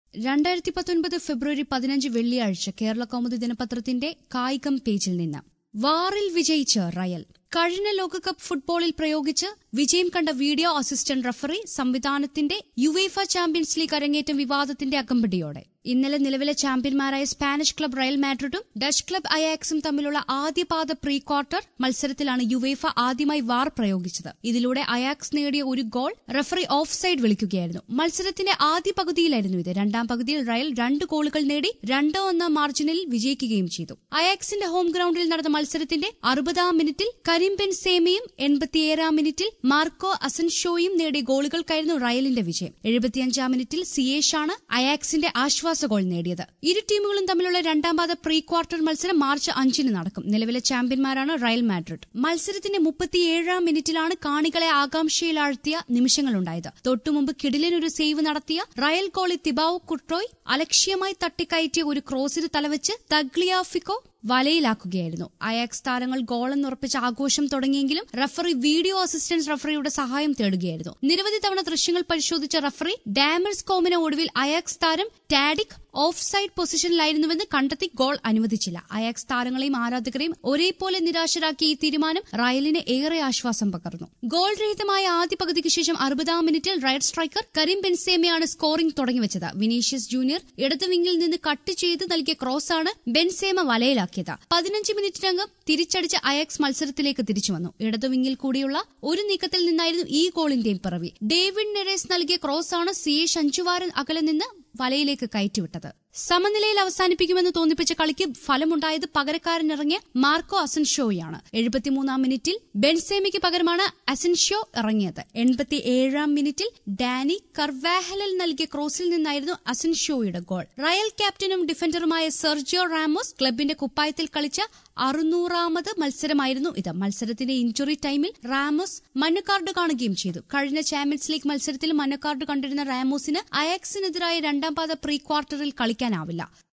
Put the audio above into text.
രണ്ടായിരത്തി പത്തൊൻപത് ഫെബ്രുവരി പതിനഞ്ച് വെള്ളിയാഴ്ച കേരള കൗമുദി ദിനപത്രത്തിന്റെ കായികം പേജിൽ നിന്ന് വാറിൽ വിജയിച്ച് റയൽ കഴിഞ്ഞ ലോകകപ്പ് ഫുട്ബോളിൽ പ്രയോഗിച്ച് വിജയം കണ്ട വീഡിയോ അസിസ്റ്റന്റ് റഫറി സംവിധാനത്തിന്റെ യുവേഫ ചാമ്പ്യൻസ് ലീഗ് അരങ്ങേറ്റം വിവാദത്തിന്റെ അകമ്പടിയോടെ ഇന്നലെ നിലവിലെ ചാമ്പ്യന്മാരായ സ്പാനിഷ് ക്ലബ് റയൽ മാഡ്രിഡും ഡച്ച് ക്ലബ് അയാക്സും തമ്മിലുള്ള ആദ്യപാദ പ്രീ ക്വാർട്ടർ മത്സരത്തിലാണ് യുവേഫ ആദ്യമായി വാർ പ്രയോഗിച്ചത് ഇതിലൂടെ അയാക്സ് നേടിയ ഒരു ഗോൾ റഫറി ഓഫ് സൈഡ് വിളിക്കുകയായിരുന്നു മത്സരത്തിന്റെ ആദ്യ പകുതിയിലായിരുന്നു ഇത് രണ്ടാം പകുതിയിൽ റയൽ രണ്ട് ഗോളുകൾ നേടി രണ്ടോ ഒന്നാം മാർജിനിൽ വിജയിക്കുകയും ചെയ്തു അയാക്സിന്റെ ഹോം ഗ്രൌണ്ടിൽ നടന്ന മത്സരത്തിന്റെ അറുപതാം മിനിറ്റിൽ കരീം ബെൻ സേമയും എൺപത്തിയേഴാം മിനിറ്റിൽ മാർക്കോ അസൻഷോയും നേടിയ ഗോളുകൾക്കായിരുന്നു റയലിന്റെ വിജയം എഴുപത്തിയഞ്ചാം മിനിറ്റിൽ സിയേഷാണ് അയാക്സിന്റെ ആശ്വാസ ഗോൾ നേടിയത് ഇരു ടീമുകളും തമ്മിലുള്ള രണ്ടാം പാദ പ്രീ ക്വാർട്ടർ മത്സരം മാർച്ച് അഞ്ചിന് നടക്കും നിലവിലെ ചാമ്പ്യന്മാരാണ് റയൽ മാഡ്രിഡ് മത്സരത്തിന്റെ മുപ്പത്തിയേഴാം മിനിറ്റിലാണ് കാണികളെ ആകാംക്ഷയിലാഴ്ത്തിയ നിമിഷങ്ങളുണ്ടായത് തൊട്ടുമുമ്പ് കിടിലനൊരു സേവ് നടത്തിയ റയൽ ഗോളി തിബാവോ കുട്രോയ് അലക്ഷ്യമായി തട്ടിക്കയറ്റിയ ഒരു ക്രോസിന് തലവെച്ച് തഗ്ലിയാഫിക്കോ വലയിലാക്കുകയായിരുന്നു അയാക്സ് താരങ്ങൾ ഗോളെന്നുറപ്പിച്ച് ആഘോഷം തുടങ്ങിയെങ്കിലും റഫറി വീഡിയോ അസിസ്റ്റന്റ് റഫറിയുടെ സഹായം തേടുകയായിരുന്നു നിരവധി തവണ ദൃശ്യങ്ങൾ പരിശോധിച്ച റഫറി ഡാമേഴ്സ് കോമിന് ഒടുവിൽ അയാക്സ് താരം ടാഡിക് ഓഫ് സൈഡ് പൊസിഷനിലായിരുന്നുവെന്ന് കണ്ടെത്തി ഗോൾ അനുവദിച്ചില്ല അയാക്സ് താരങ്ങളെയും ആരാധകരെയും ഒരേപോലെ നിരാശരാക്കിയ ഈ തീരുമാനം റയലിന് ഏറെ ആശ്വാസം പകർന്നു ഗോൾ രഹിതമായ ആദ്യ പകുതിക്ക് ശേഷം അറുപതാം മിനിറ്റിൽ റൈറ്റ് സ്ട്രൈക്കർ കരീം ബെൻസേമയാണ് സ്കോറിംഗ് തുടങ്ങിവെച്ചത് വിനീഷ്യസ് ജൂനിയർ ഇടത് വിങ്ങിൽ നിന്ന് കട്ട് ചെയ്ത് നൽകിയ ക്രോസാണ് ബെൻസേമ വലയിലാക്കിയത് പതിനഞ്ച് മിനിറ്റിനകം തിരിച്ചടിച്ച അയാക്സ് മത്സരത്തിലേക്ക് തിരിച്ചു വന്നു ഇടതു വിങ്ങിൽ കൂടിയുള്ള ഒരു നീക്കത്തിൽ നിന്നായിരുന്നു ഈ ഗോളിന്റെയും പിറവി ഡേവിഡ് നെറേസ് നൽകിയ ക്രോസാണ് സി എ ഷഞ്ചുവാരൻ അകലെ നിന്ന് വലയിലേക്ക് കയറ്റിവിട്ടത് സമനിലയിൽ അവസാനിപ്പിക്കുമെന്ന് തോന്നിപ്പിച്ച കളിക്ക് ഫലമുണ്ടായത് പകരക്കാരനിറങ്ങിയ മാർക്കോ അസൻഷോയാണ് എഴുപത്തിമൂന്നാം മിനിറ്റിൽ ബെൻസേമയ്ക്ക് പകരമാണ് അസൻഷോ ഇറങ്ങിയത് എൺപത്തി ഏഴാം മിനിറ്റിൽ ഡാനി കർവാഹലിൽ നൽകിയ ക്രോസിൽ നിന്നായിരുന്നു അസൻഷോയുടെ ഗോൾ റയൽ ക്യാപ്റ്റനും ഡിഫൻഡറുമായ സെർജിയോ റാമോസ് ക്ലബിന്റെ കുപ്പായത്തിൽ കളിച്ച അറുന്നൂറാമത് മത്സരമായിരുന്നു ഇത് മത്സരത്തിന്റെ ഇഞ്ചുറി ടൈമിൽ റാമോസ് മഞ്ഞക്കാർഡ് കാണുകയും ചെയ്തു കഴിഞ്ഞ ചാമ്പ്യൻസ് ലീഗ് മത്സരത്തിൽ മഞ്ഞക്കാർഡ് കണ്ടിരുന്ന റാമോസിന് അയാക്സിനെതിരായ രണ്ടാം പാദ പ്രീ ക്വാർട്ടറിൽ കളിക്കാനാവില്ല